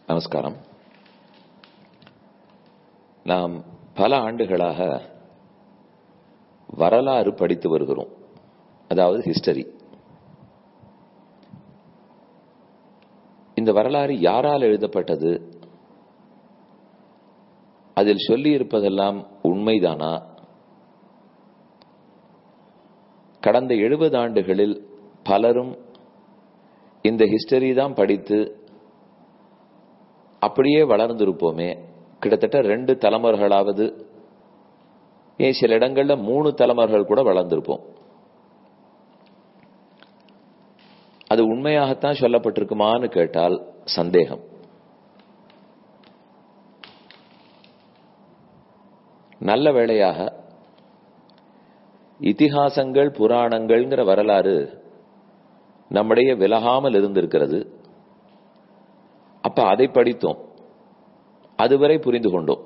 நமஸ்காரம் நாம் பல ஆண்டுகளாக வரலாறு படித்து வருகிறோம் அதாவது ஹிஸ்டரி இந்த வரலாறு யாரால் எழுதப்பட்டது அதில் சொல்லி இருப்பதெல்லாம் உண்மைதானா கடந்த எழுபது ஆண்டுகளில் பலரும் இந்த ஹிஸ்டரி தான் படித்து அப்படியே வளர்ந்திருப்போமே கிட்டத்தட்ட ரெண்டு தலைமுறைகளாவது ஏன் சில இடங்கள்ல மூணு தலைமுறைகள் கூட வளர்ந்திருப்போம் அது உண்மையாகத்தான் சொல்லப்பட்டிருக்குமான்னு கேட்டால் சந்தேகம் நல்ல வேளையாக இதிகாசங்கள் புராணங்கள்ங்கிற வரலாறு நம்முடைய விலகாமல் இருந்திருக்கிறது அப்ப அதை படித்தோம் அதுவரை புரிந்து கொண்டோம்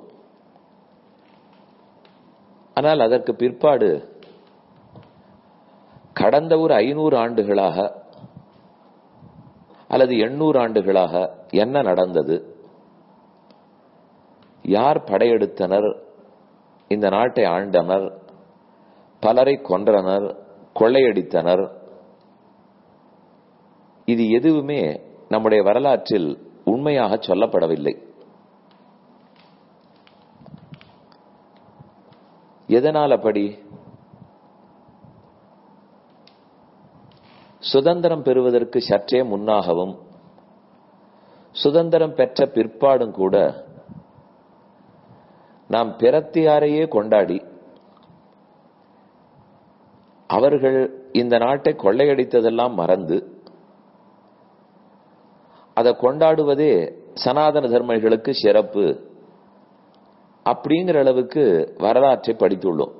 ஆனால் அதற்கு பிற்பாடு கடந்த ஒரு ஐநூறு ஆண்டுகளாக அல்லது எண்ணூறு ஆண்டுகளாக என்ன நடந்தது யார் படையெடுத்தனர் இந்த நாட்டை ஆண்டனர் பலரை கொன்றனர் கொள்ளையடித்தனர் இது எதுவுமே நம்முடைய வரலாற்றில் உண்மையாக சொல்லப்படவில்லை எதனால் அப்படி சுதந்திரம் பெறுவதற்கு சற்றே முன்னாகவும் சுதந்திரம் பெற்ற பிற்பாடும் கூட நாம் பிறத்தியாரையே கொண்டாடி அவர்கள் இந்த நாட்டை கொள்ளையடித்ததெல்லாம் மறந்து அதை கொண்டாடுவதே சனாதன தர்மர்களுக்கு சிறப்பு அப்படிங்கிற அளவுக்கு வரலாற்றை படித்துள்ளோம்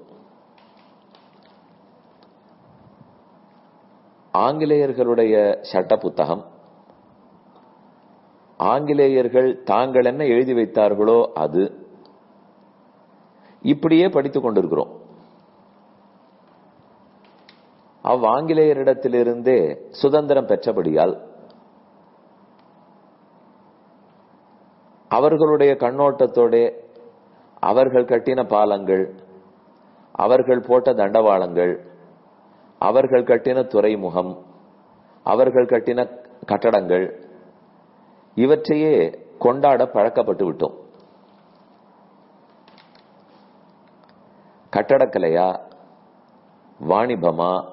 ஆங்கிலேயர்களுடைய சட்ட புத்தகம் ஆங்கிலேயர்கள் தாங்கள் என்ன எழுதி வைத்தார்களோ அது இப்படியே படித்துக் கொண்டிருக்கிறோம் அவ் ஆங்கிலேயரிடத்திலிருந்தே சுதந்திரம் பெற்றபடியால் அவர்களுடைய கண்ணோட்டத்தோட அவர்கள் கட்டின பாலங்கள் அவர்கள் போட்ட தண்டவாளங்கள் அவர்கள் கட்டின துறைமுகம் அவர்கள் கட்டின கட்டடங்கள் இவற்றையே கொண்டாட பழக்கப்பட்டு விட்டோம் கட்டடக்கலையா வாணிபமா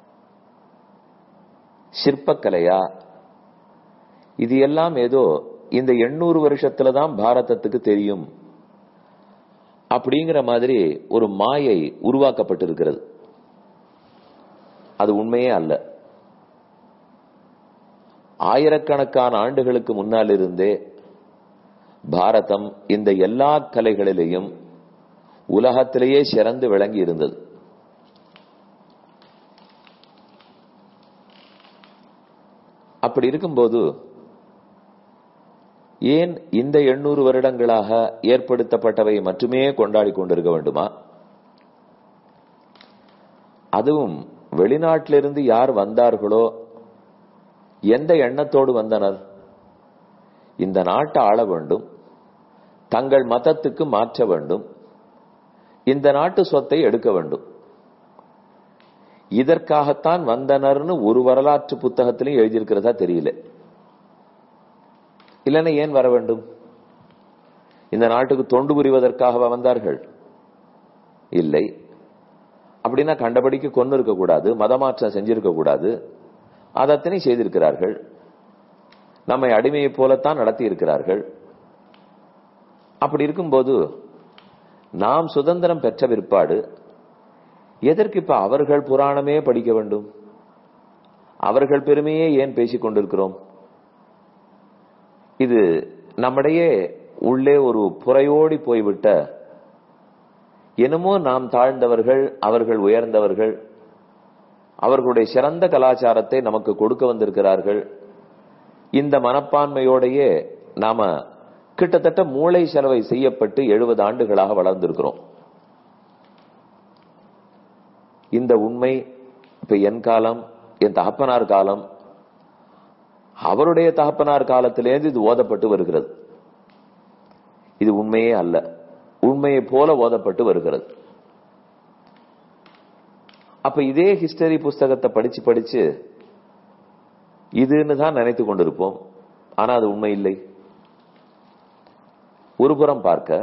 சிற்பக்கலையா இது எல்லாம் ஏதோ இந்த எண்ணூறு வருஷத்துல தான் பாரதத்துக்கு தெரியும் அப்படிங்கிற மாதிரி ஒரு மாயை உருவாக்கப்பட்டிருக்கிறது அது உண்மையே அல்ல ஆயிரக்கணக்கான ஆண்டுகளுக்கு முன்னால் இருந்தே பாரதம் இந்த எல்லா கலைகளிலேயும் உலகத்திலேயே சிறந்து விளங்கி இருந்தது அப்படி இருக்கும்போது ஏன் இந்த எண்ணூறு வருடங்களாக ஏற்படுத்தப்பட்டவை மட்டுமே கொண்டாடி கொண்டிருக்க வேண்டுமா அதுவும் வெளிநாட்டிலிருந்து யார் வந்தார்களோ எந்த எண்ணத்தோடு வந்தனர் இந்த நாட்டை ஆள வேண்டும் தங்கள் மதத்துக்கு மாற்ற வேண்டும் இந்த நாட்டு சொத்தை எடுக்க வேண்டும் இதற்காகத்தான் வந்தனர்னு ஒரு வரலாற்று புத்தகத்திலையும் எழுதியிருக்கிறதா தெரியல இல்லைன்னா ஏன் வர வேண்டும் இந்த நாட்டுக்கு தொண்டு புரிவதற்காக வந்தார்கள் இல்லை அப்படின்னா கண்டபடிக்கு கொண்டு இருக்க கூடாது மதமாற்றம் செஞ்சிருக்க கூடாது அதத்தனை செய்திருக்கிறார்கள் நம்மை அடிமையை போலத்தான் நடத்தி இருக்கிறார்கள் அப்படி இருக்கும்போது நாம் சுதந்திரம் பெற்ற பிற்பாடு எதற்கு இப்ப அவர்கள் புராணமே படிக்க வேண்டும் அவர்கள் பெருமையே ஏன் பேசிக் கொண்டிருக்கிறோம் இது நம்முடைய உள்ளே ஒரு புறையோடி போய்விட்ட என்னமோ நாம் தாழ்ந்தவர்கள் அவர்கள் உயர்ந்தவர்கள் அவர்களுடைய சிறந்த கலாச்சாரத்தை நமக்கு கொடுக்க வந்திருக்கிறார்கள் இந்த மனப்பான்மையோடையே நாம கிட்டத்தட்ட மூளை செலவை செய்யப்பட்டு எழுபது ஆண்டுகளாக வளர்ந்திருக்கிறோம் இந்த உண்மை இப்ப என் காலம் என் தகப்பனார் காலம் அவருடைய தகப்பனார் காலத்திலேருந்து இது ஓதப்பட்டு வருகிறது இது உண்மையே அல்ல உண்மையை போல ஓதப்பட்டு வருகிறது அப்ப இதே ஹிஸ்டரி புஸ்தகத்தை படிச்சு படிச்சு இதுன்னு தான் நினைத்து கொண்டிருப்போம் ஆனா அது உண்மை இல்லை ஒருபுறம் பார்க்க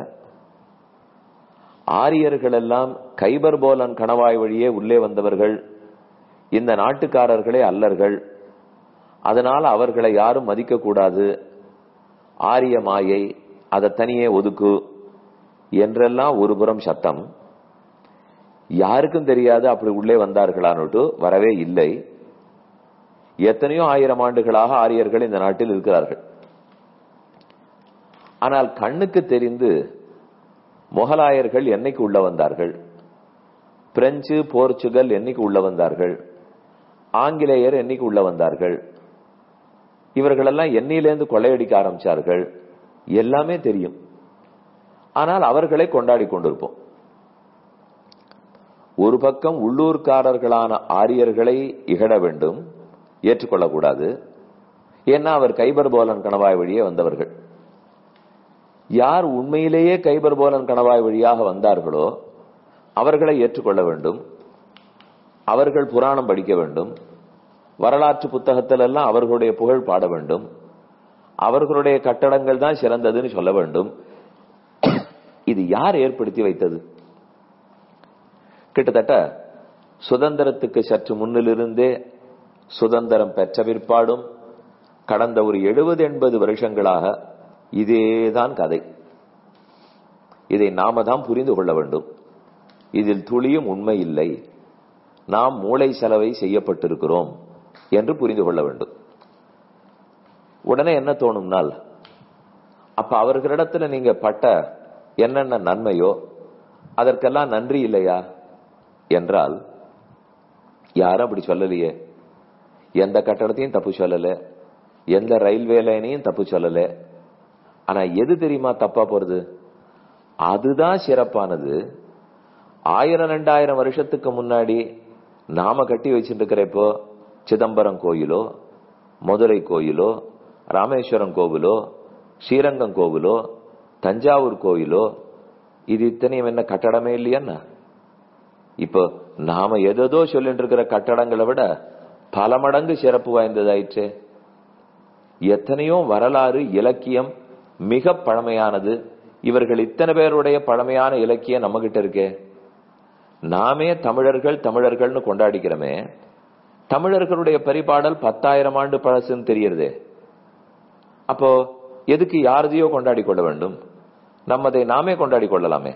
ஆரியர்கள் எல்லாம் கைபர் போலன் கணவாய் வழியே உள்ளே வந்தவர்கள் இந்த நாட்டுக்காரர்களே அல்லர்கள் அதனால அவர்களை யாரும் மதிக்க கூடாது ஆரிய மாயை அதை தனியே ஒதுக்கு என்றெல்லாம் ஒருபுறம் சத்தம் யாருக்கும் தெரியாது அப்படி உள்ளே வந்தார்களான்னுட்டு வரவே இல்லை எத்தனையோ ஆயிரம் ஆண்டுகளாக ஆரியர்கள் இந்த நாட்டில் இருக்கிறார்கள் ஆனால் கண்ணுக்கு தெரிந்து முகலாயர்கள் என்னைக்கு உள்ள வந்தார்கள் பிரெஞ்சு போர்ச்சுகல் என்னைக்கு உள்ள வந்தார்கள் ஆங்கிலேயர் என்னைக்கு உள்ள வந்தார்கள் இவர்களெல்லாம் எண்ணிலேருந்து கொள்ளையடிக்க ஆரம்பிச்சார்கள் எல்லாமே தெரியும் ஆனால் அவர்களை கொண்டாடி கொண்டிருப்போம் ஒரு பக்கம் உள்ளூர்காரர்களான ஆரியர்களை இகழ வேண்டும் ஏற்றுக்கொள்ளக்கூடாது ஏன்னா அவர் கைபர் போலன் கணவாய் வழியே வந்தவர்கள் யார் உண்மையிலேயே கைபர் போலன் கணவாய் வழியாக வந்தார்களோ அவர்களை ஏற்றுக்கொள்ள வேண்டும் அவர்கள் புராணம் படிக்க வேண்டும் வரலாற்று புத்தகத்தில் எல்லாம் அவர்களுடைய புகழ் பாட வேண்டும் அவர்களுடைய கட்டடங்கள் தான் சிறந்ததுன்னு சொல்ல வேண்டும் இது யார் ஏற்படுத்தி வைத்தது கிட்டத்தட்ட சுதந்திரத்துக்கு சற்று முன்னிலிருந்தே சுதந்திரம் பெற்ற பிற்பாடும் கடந்த ஒரு எழுபது எண்பது வருஷங்களாக இதேதான் கதை இதை நாம தான் புரிந்து கொள்ள வேண்டும் இதில் துளியும் உண்மை இல்லை நாம் மூளை செலவை செய்யப்பட்டிருக்கிறோம் என்று புரிந்து கொள்ள வேண்டும் உடனே என்ன தோணும்னால் அப்ப அவர்களிடத்துல நீங்க பட்ட என்னென்ன நன்மையோ அதற்கெல்லாம் நன்றி இல்லையா என்றால் யாரும் அப்படி சொல்லலையே எந்த கட்டடத்தையும் தப்பு சொல்லல எந்த ரயில்வே லைனையும் தப்பு சொல்லல ஆனா எது தெரியுமா தப்பா போறது அதுதான் சிறப்பானது ஆயிரம் ரெண்டாயிரம் வருஷத்துக்கு முன்னாடி நாம கட்டி வச்சுட்டு இருக்கிறப்போ சிதம்பரம் கோயிலோ மதுரை கோயிலோ ராமேஸ்வரம் கோவிலோ ஸ்ரீரங்கம் கோவிலோ தஞ்சாவூர் கோயிலோ இது இத்தனையும் என்ன கட்டடமே இல்லையா இப்போ நாம எதோ சொல்லிட்டு இருக்கிற கட்டடங்களை விட பல மடங்கு சிறப்பு வாய்ந்ததாயிற்று எத்தனையோ வரலாறு இலக்கியம் மிக பழமையானது இவர்கள் இத்தனை பேருடைய பழமையான இலக்கியம் நம்ம கிட்ட இருக்கே நாமே தமிழர்கள் தமிழர்கள்னு கொண்டாடிக்கிறோமே தமிழர்களுடைய பரிபாடல் பத்தாயிரம் ஆண்டு பழசுன்னு தெரியறதே அப்போ எதுக்கு யாரதையோ கொண்டாடி கொள்ள வேண்டும் நம்மதை நாமே கொண்டாடி கொள்ளலாமே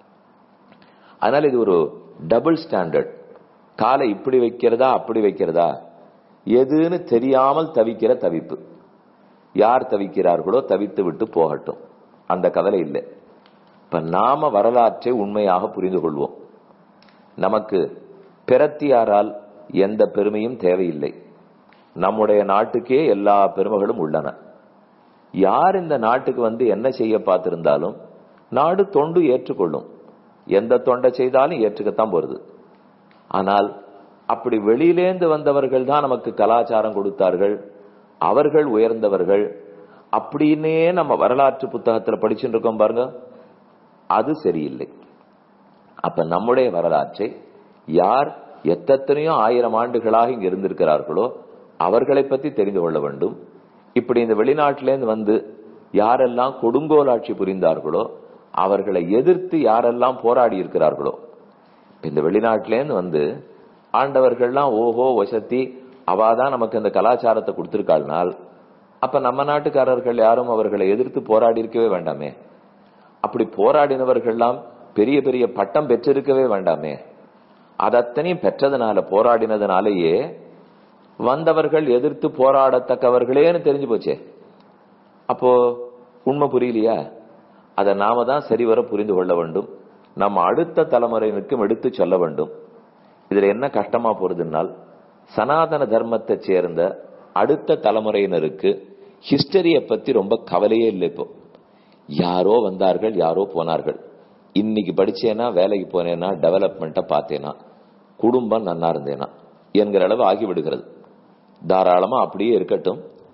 அதனால இது ஒரு டபுள் ஸ்டாண்டர்ட் காலை இப்படி வைக்கிறதா அப்படி வைக்கிறதா எதுன்னு தெரியாமல் தவிக்கிற தவிப்பு யார் தவிக்கிறார்களோ தவித்து விட்டு போகட்டும் அந்த கவலை இல்லை இப்ப நாம வரலாற்றை உண்மையாக புரிந்து கொள்வோம் நமக்கு பிரத்தியாரால் எந்த பெருமையும் தேவையில்லை நம்முடைய நாட்டுக்கே எல்லா பெருமைகளும் உள்ளன யார் இந்த நாட்டுக்கு வந்து என்ன செய்ய பார்த்திருந்தாலும் நாடு தொண்டு ஏற்றுக்கொள்ளும் எந்த தொண்டை செய்தாலும் ஏற்றுக்கத்தான் போறது ஆனால் அப்படி வெளியிலேந்து வந்தவர்கள் தான் நமக்கு கலாச்சாரம் கொடுத்தார்கள் அவர்கள் உயர்ந்தவர்கள் அப்படின்னே நம்ம வரலாற்று புத்தகத்துல படிச்சுட்டு இருக்கோம் பாருங்க அது சரியில்லை அப்ப நம்முடைய வரலாற்றை யார் எத்தனையோ ஆயிரம் ஆண்டுகளாக இங்க இருந்திருக்கிறார்களோ அவர்களை பத்தி தெரிந்து கொள்ள வேண்டும் இப்படி இந்த வெளிநாட்டிலேருந்து வந்து யாரெல்லாம் கொடுங்கோலாட்சி புரிந்தார்களோ அவர்களை எதிர்த்து யாரெல்லாம் போராடி இருக்கிறார்களோ இந்த வெளிநாட்டிலேருந்து வந்து ஆண்டவர்கள்லாம் ஓஹோ வசத்தி அவாதான் நமக்கு இந்த கலாச்சாரத்தை கொடுத்திருக்காள்னால் அப்ப நம்ம நாட்டுக்காரர்கள் யாரும் அவர்களை எதிர்த்து போராடி இருக்கவே வேண்டாமே அப்படி போராடினவர்கள்லாம் பெரிய பெரிய பட்டம் பெற்றிருக்கவே வேண்டாமே அதத்தனையும் பெற்றதுனால போராடினதுனாலேயே வந்தவர்கள் எதிர்த்து போராடத்தக்கவர்களேன்னு தெரிஞ்சு போச்சே அப்போ உண்மை புரியலையா அதை நாம தான் சரிவர புரிந்து கொள்ள வேண்டும் நம்ம அடுத்த தலைமுறையினருக்கும் எடுத்து சொல்ல வேண்டும் இதுல என்ன கஷ்டமா போறதுனால் சனாதன தர்மத்தை சேர்ந்த அடுத்த தலைமுறையினருக்கு ஹிஸ்டரிய பத்தி ரொம்ப கவலையே இல்லை இப்போ யாரோ வந்தார்கள் யாரோ போனார்கள் இன்னைக்கு படிச்சேனா வேலைக்கு போனேனா டெவலப்மெண்ட்டை பார்த்தேனா குடும்பம் நன்னா இருந்தேனா என்கிற அளவு ஆகிவிடுகிறது தாராளமா அப்படியே இருக்கட்டும்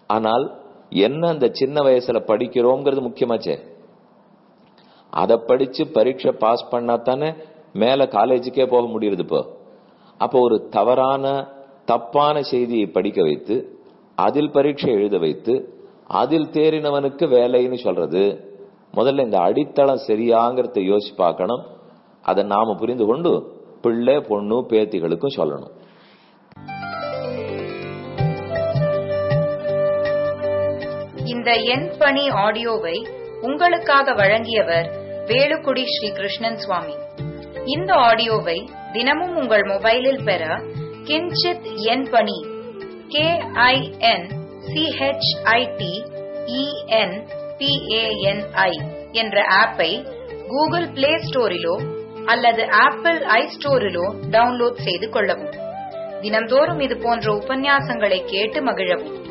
ஆனால் என்ன அந்த சின்ன வயசுல படிக்கிறோங்கிறது முக்கியமாச்சே அதை படிச்சு பரீட்சை பாஸ் பண்ணா தானே மேல காலேஜுக்கே போக முடியுது இப்போ அப்போ ஒரு தவறான தப்பான செய்தியை படிக்க வைத்து அதில் பரீட்சை எழுத வைத்து அதில் தேறினவனுக்கு வேலைன்னு சொல்றது முதல்ல இந்த அடித்தளம் சரியாங்கிறத யோசிச்சு பார்க்கணும் அதை நாம புரிந்து கொண்டு பிள்ளை பொண்ணு பேத்திகளுக்கும் சொல்லணும் இந்த எண் பணி ஆடியோவை உங்களுக்காக வழங்கியவர் வேலுக்குடி ஸ்ரீ கிருஷ்ணன் சுவாமி இந்த ஆடியோவை தினமும் உங்கள் மொபைலில் பெற கிஞ்சித் எண் பணி கே ஐ என் சிஹெச்ஐடி இஎன் பிஏஎன்ஐ என்ற ஆப்பை கூகுள் பிளே ஸ்டோரிலோ அல்லது ஆப்பிள் ஐ ஸ்டோரிலோ டவுன்லோட் செய்து கொள்ளவும் தினந்தோறும் இது போன்ற உபன்யாசங்களை கேட்டு மகிழவும்